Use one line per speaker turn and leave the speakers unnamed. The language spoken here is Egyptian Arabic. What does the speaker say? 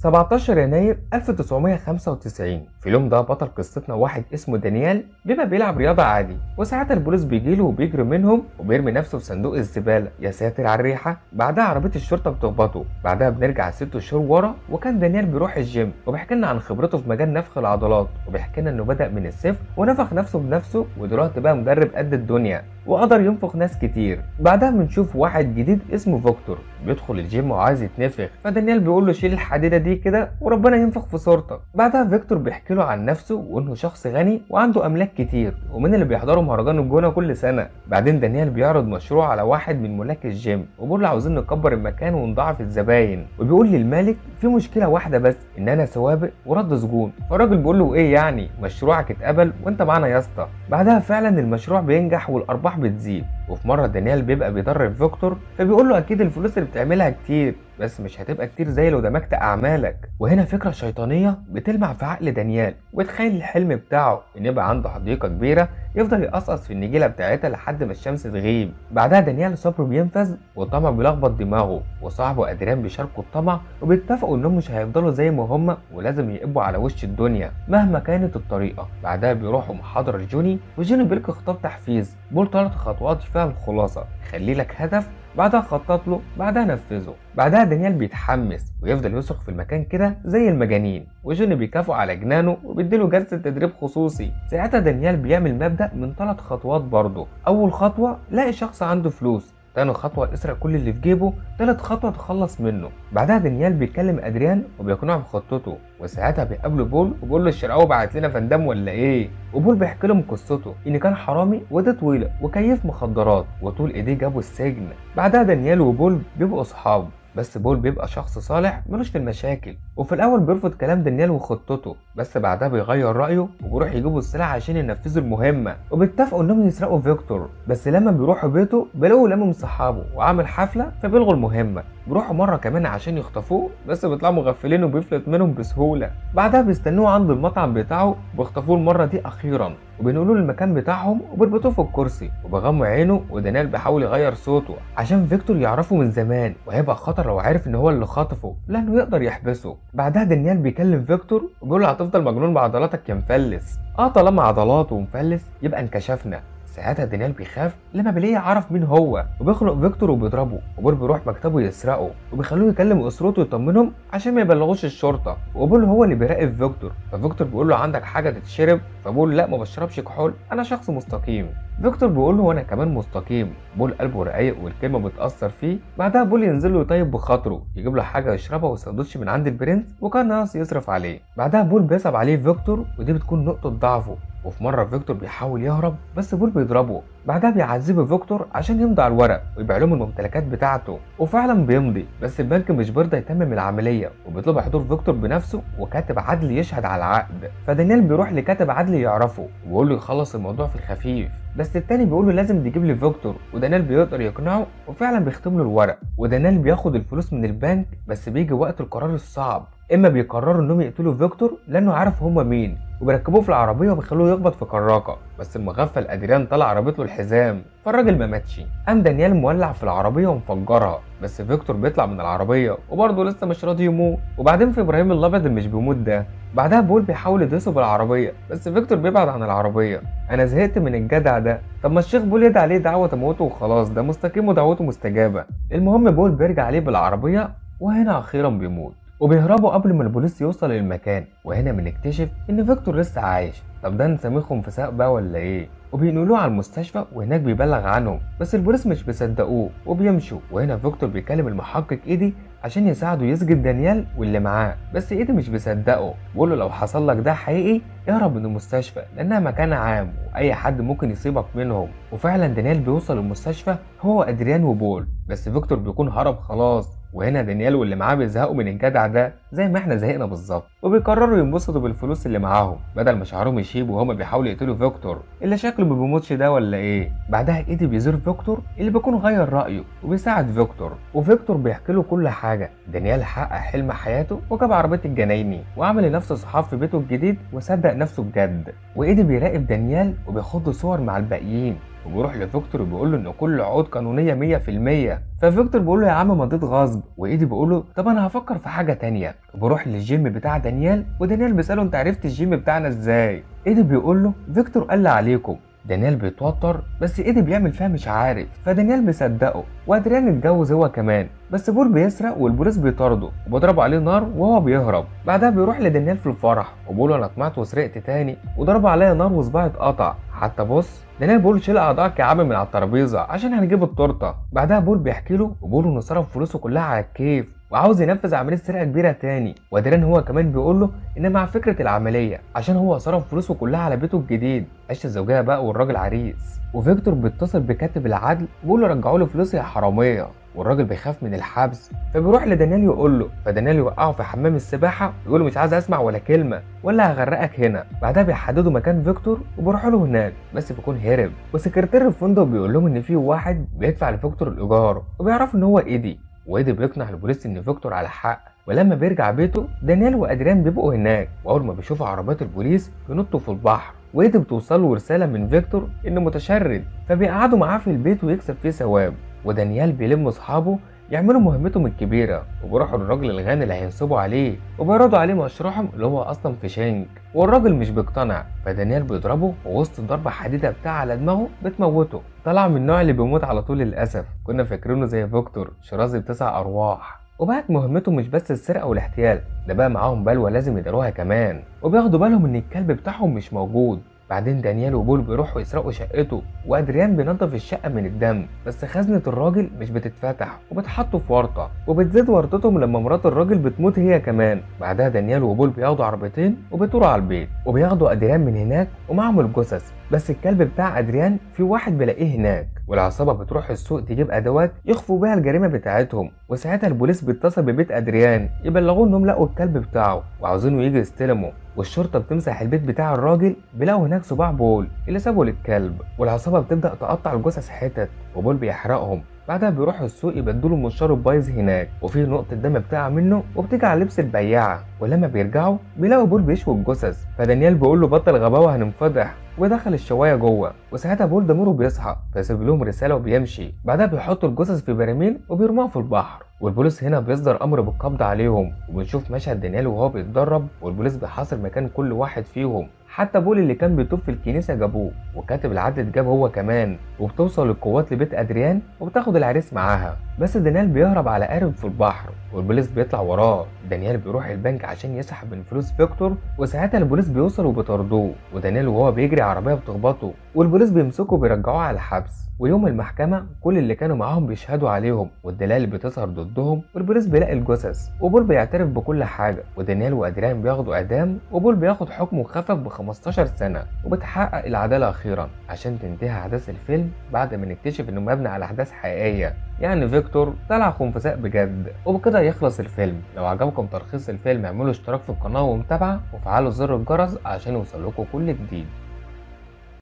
17 يناير 1995 في اليوم ده بطل قصتنا واحد اسمه دانيال بيبقى بيلعب رياضة عادي وساعتها البوليس بيجيله وبيجري منهم وبيرمي نفسه في صندوق الزبالة يا ساتر على الريحة بعدها عربية الشرطة بتخبطه بعدها بنرجع ست شهور ورا وكان دانيال بيروح الجيم وبيحكي لنا عن خبرته في مجال نفخ العضلات وبيحكي لنا انه بدأ من الصفر ونفخ نفسه بنفسه ودلوقتي بقى مدرب قد الدنيا وقدر ينفخ ناس كتير بعدها بنشوف واحد جديد اسمه فيكتور بيدخل الجيم وعايز يتنفخ فدانيال بيقول له شيل الحديده دي كده وربنا ينفخ في صورتك بعدها فيكتور بيحكي له عن نفسه وانه شخص غني وعنده املاك كتير ومن اللي بيحضروا مهرجان الجونه كل سنه بعدين دانيال بيعرض مشروع على واحد من ملاك الجيم وبيقول له عاوزين نكبر المكان ونضاعف الزباين وبيقول للمالك في مشكله واحده بس ان انا سوابق ورد سجون فالراجل بيقول له ايه يعني مشروعك اتقبل وانت معانا يا اسطى بعدها فعلا المشروع بينجح والارباح بتزيد وفي مره دانيال بيبقى بيدرب فيكتور فبيقول له اكيد الفلوس اللي بتعملها كتير بس مش هتبقى كتير زي لو دمجت اعمالك وهنا فكره شيطانيه بتلمع في عقل دانيال وتخيل الحلم بتاعه ان يبقى عنده حديقه كبيره يفضل يقصقص في النجيله بتاعتها لحد ما الشمس تغيب بعدها دانيال صبره بينفذ والطمع بيلخبط دماغه وصاحبه ادريان بيشاركوا الطمع وبيتفقوا انهم مش هيفضلوا زي ما هم ولازم يقبوا على وش الدنيا مهما كانت الطريقه بعدها بيروحوا محاضره جوني وجوني بيلقي خطاب تحفيز بيقول ثلاث خطوات فيها الخلاصه خلي لك هدف بعدها خطط له بعدها نفذه بعدها دانيال بيتحمس ويفضل يصرخ في المكان كده زي المجانين وجوني بيكافئه على جنانه وبيديله جلسه تدريب خصوصي ساعتها دانيال بيعمل مبدا من ثلاث خطوات برضه اول خطوه لاقي شخص عنده فلوس تاني خطوة اسرق كل اللي في جيبه تالت خطوة تخلص منه بعدها دانيال بيكلم ادريان وبيقنعه بخطته وساعتها بيقابله بول وبيقول له الشرقاوي بعت لنا فندام ولا ايه وبول بيحكي لهم قصته ان كان حرامي وايديه طويله وكيف مخدرات وطول ايديه جابوا السجن بعدها دانيال وبول بيبقوا اصحاب بس بول بيبقى شخص صالح ملوش في المشاكل وفي الاول بيرفض كلام دانيال وخطته بس بعدها بيغير رايه وبيروح يجيبوا السلاح عشان ينفذوا المهمه وبيتفقوا انهم يسرقوا فيكتور بس لما بيروحوا بيته بيلاقوا لمم صحابه وعامل حفله فبيلغوا المهمه بيروحوا مره كمان عشان يخطفوه بس بيطلعوا مغفلين وبيفلت منهم بسهوله بعدها بيستنوه عند المطعم بتاعه وبيخطفوه المره دي اخيرا وبينقلوا له المكان بتاعهم وبيربطوه في الكرسي وبيغموا عينه ودانيال بيحاول يغير صوته عشان فيكتور يعرفه من زمان وهيبقى خطر لو عرف ان هو اللي خاطفه لانه يقدر يحبسه بعدها دانيال بيكلم فيكتور وبيقول له هتفضل مجنون بعضلاتك يا مفلس اه طالما عضلاته ومفلس يبقى انكشفنا ساعتها دانيال بيخاف لما بيلاقي يعرف مين هو وبيخنق فيكتور وبيضربه وبول بيروح مكتبه يسرقه وبيخلوه يكلم اسرته يطمنهم عشان ما يبلغوش الشرطه وبول هو اللي بيراقب فيكتور ففيكتور بيقول له عندك حاجه تتشرب فبول لا ما بشربش كحول انا شخص مستقيم فيكتور بيقول له وانا كمان مستقيم بول قلبه رقيق والكلمه بتاثر فيه بعدها بول ينزل له يطيب بخاطره يجيب له حاجه يشربها وسندوتش من عند البرنس وكان ناقص يصرف عليه بعدها بول بيصعب عليه فيكتور ودي بتكون نقطه ضعفه وفي مره فيكتور بيحاول يهرب بس بول بيضربه بعدها بيعذبه فيكتور عشان يمضي على الورق ويبيع لهم الممتلكات بتاعته وفعلا بيمضي بس البنك مش بيرضى يتمم العمليه وبيطلب حضور فيكتور بنفسه وكاتب عدل يشهد على العقد فدانيال بيروح لكاتب عدل يعرفه ويقول له يخلص الموضوع في الخفيف بس التاني بيقول له لازم تجيب لي فيكتور ودانيال بيقدر يقنعه وفعلا بيختم له الورق ودانيال بياخد الفلوس من البنك بس بيجي وقت القرار الصعب اما بيقرروا انهم يقتلوا فيكتور لانه عارف هما مين وبيركبوه في العربيه وبيخلوه يخبط في كراكه بس المغفل ادريان طلع رابط له الحزام فالراجل ما ماتش قام دانيال مولع في العربيه ومفجرها بس فيكتور بيطلع من العربيه وبرضه لسه مش راضي يموت وبعدين في ابراهيم الابيض اللي مش بيموت ده بعدها بول بيحاول يدوسه بالعربيه بس فيكتور بيبعد عن العربيه انا زهقت من الجدع ده طب ما الشيخ بول يدعي عليه دعوه تموته وخلاص ده مستقيم ودعوته مستجابه المهم بول بيرجع عليه بالعربيه وهنا اخيرا بيموت وبيهربوا قبل ما البوليس يوصل للمكان وهنا بنكتشف ان فيكتور لسه عايش طب ده نسميهم فساق بقى ولا ايه وبينقلوه على المستشفى وهناك بيبلغ عنهم بس البوليس مش بيصدقوه وبيمشوا وهنا فيكتور بيكلم المحقق ايدي عشان يساعده يسجن دانيال واللي معاه بس ايدي مش بيصدقه بيقول له لو حصل لك ده حقيقي اهرب من المستشفى لانها مكان عام واي حد ممكن يصيبك منهم وفعلا دانيال بيوصل المستشفى هو ادريان وبول بس فيكتور بيكون هرب خلاص وهنا دانيال واللي معاه بيزهقوا من الجدع ده زي ما احنا زهقنا بالظبط وبيقرروا ينبسطوا بالفلوس اللي معاهم بدل ما شعرهم يشيبوا وهما بيحاولوا يقتلوا فيكتور اللي شكله ما بيموتش ده ولا ايه بعدها ايدي بيزور فيكتور اللي بيكون غير رايه وبيساعد فيكتور وفيكتور بيحكي له كل حاجه دانيال حقق حلم حياته وجاب عربيه الجنايني وعمل لنفسه صحاب في بيته الجديد وصدق نفسه بجد وايدي بيراقب دانيال وبياخد له صور مع الباقيين وبيروح لفيكتور وبيقول له ان كل عقود قانونيه 100% ففيكتور بيقول له يا عم مضيت غصب وايدي بيقول له طب انا هفكر في حاجه تانية وبروح للجيم بتاع دانيال ودانيال بيساله انت عرفت الجيم بتاعنا ازاي ايدي بيقول له فيكتور قال لي عليكم دانيال بيتوتر بس ايدي بيعمل فيها مش عارف فدانيال بيصدقه وادريان اتجوز هو كمان بس بول بيسرق والبوليس بيطارده وبيضربوا عليه نار وهو بيهرب بعدها بيروح لدانيال في الفرح وبيقول له انا طمعت وسرقت تاني وضربوا عليا نار وصباعي اتقطع حتى بص دانيال بيقول شيل اعضائك يا عم من على الترابيزه عشان هنجيب التورته بعدها بول بيحكي له وبيقول انه صرف فلوسه كلها على الكيف وعاوز ينفذ عمليه سرقه كبيره تاني وادريان هو كمان بيقول له ان مع فكره العمليه عشان هو صرف فلوسه كلها على بيته الجديد عيشه الزوجيه بقى والراجل عريس وفيكتور بيتصل بكاتب العدل بيقول له رجعوا له فلوسي يا حراميه والراجل بيخاف من الحبس فبيروح لدانيال يقول له فدانيال يوقعه في حمام السباحه ويقول له مش عايز اسمع ولا كلمه ولا هغرقك هنا بعدها بيحددوا مكان فيكتور وبيروحوا له هناك بس بيكون هرب وسكرتير الفندق بيقول لهم ان في واحد بيدفع لفيكتور الايجار وبيعرف ان هو ايدي وايدي بيقنع البوليس ان فيكتور على حق ولما بيرجع بيته دانيال وادريان بيبقوا هناك واول ما بيشوفوا عربيات البوليس بينطوا في البحر وايدي بتوصل له رساله من فيكتور انه متشرد فبيقعدوا معاه في البيت ويكسب فيه ثواب ودانيال بيلم اصحابه يعملوا مهمتهم الكبيرة وبيروحوا للراجل الغني اللي هينصبوا عليه وبيعرضوا عليه مشروعهم اللي هو أصلا في شنك والراجل مش بيقتنع فدانيال بيضربه ووسط ضربة حديدة بتاع على دماغه بتموته طلع من النوع اللي بيموت على طول للأسف كنا فاكرينه زي فيكتور شرازي بتسع أرواح وبقت مهمته مش بس السرقة والاحتيال ده بقى معاهم بلوى لازم يداروها كمان وبياخدوا بالهم إن الكلب بتاعهم مش موجود بعدين دانيال وبول بيروحوا يسرقوا شقته وادريان بينظف الشقه من الدم بس خزنه الراجل مش بتتفتح وبتحطوا في ورطه وبتزيد ورطتهم لما مرات الراجل بتموت هي كمان بعدها دانيال وبول بياخدوا عربيتين وبيطوروا على البيت وبياخدوا ادريان من هناك ومعهم الجثث بس الكلب بتاع ادريان في واحد بيلاقيه هناك والعصابه بتروح السوق تجيب ادوات يخفوا بيها الجريمه بتاعتهم وساعتها البوليس بيتصل ببيت ادريان يبلغوه انهم لقوا الكلب بتاعه وعاوزينه يجي يستلمه والشرطه بتمسح البيت بتاع الراجل بيلاقوا هناك صباع بول اللي سابه للكلب والعصابه بتبدا تقطع الجثث حتت وبول بيحرقهم بعدها بيروحوا السوق يبدلوا المنشار البايظ هناك وفي نقطة دم بتاع منه وبتيجي على لبس البياعة ولما بيرجعوا بيلاقوا بول بيشوي الجثث فدانيال بيقول له بطل غباوة هننفضح ودخل الشواية جوه وساعتها بول ضميره بيصحى فيسيب لهم رسالة وبيمشي بعدها بيحطوا الجثث في براميل وبيرموها في البحر والبوليس هنا بيصدر امر بالقبض عليهم وبنشوف مشهد دانيال وهو بيتدرب والبوليس بيحاصر مكان كل واحد فيهم حتى بول اللي كان بيطوف في الكنيسه جابوه وكاتب العدل اتجاب هو كمان وبتوصل القوات لبيت ادريان وبتاخد العريس معاها بس دانيال بيهرب على قارب في البحر والبوليس بيطلع وراه دانيال بيروح البنك عشان يسحب من فلوس فيكتور وساعتها البوليس بيوصل وبيطاردوه ودانيال وهو بيجري عربيه بتخبطه والبوليس بيمسكه وبيرجعوه على الحبس ويوم المحكمة كل اللي كانوا معاهم بيشهدوا عليهم والدلائل بتظهر ضدهم والبوليس بيلاقي الجثث وبول بيعترف بكل حاجة ودانيال وأدريان بياخدوا إعدام وبول بياخد حكم مخفف ب 15 سنة وبتحقق العدالة أخيرا عشان تنتهي أحداث الفيلم بعد ما نكتشف إنه مبني على أحداث حقيقية يعني فيكتور طلع خنفساء بجد وبكده يخلص الفيلم لو عجبكم تلخيص الفيلم اعملوا اشتراك في القناة ومتابعة وفعلوا زر الجرس عشان يوصلكوا كل جديد